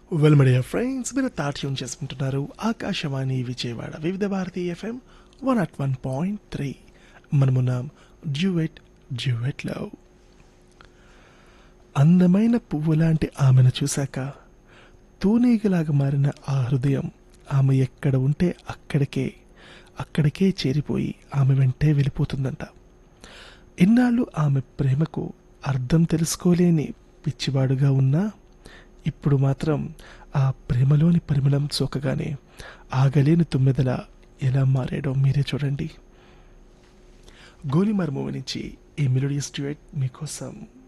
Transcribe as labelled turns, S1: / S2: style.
S1: well media friends మీరు తాట్యం చేసుకుంటున్నారు Akashvani Vijayawada Vividh Bharati FM one at one point three మనమున్నాం డ్యూవెట్ డ్యూవెట్లో అందమైన పువ్వు లాంటి ఆమెను చూశాక తూనీగలాగా మారిన ఆ హృదయం ఆమె ఎక్కడ ఉంటే అక్కడికే అక్కడికే చేరిపోయి ఆమె వెంటే వెళ్ళిపోతుందంట ఇన్నాళ్ళు ఆమె ప్రేమకు అర్థం తెలుసుకోలేని పిచ్చివాడుగా ఉన్నా ఇప్పుడు మాత్రం ఆ ప్రేమలోని పరిమళం సోకగానే ఆగలేని తుమ్మెదల ఎలా మారాడో మీరే చూడండి గోలిమార్ మూవీ నుంచి ఈ మెలోడియస్ డ్యూయట్ మీకోసం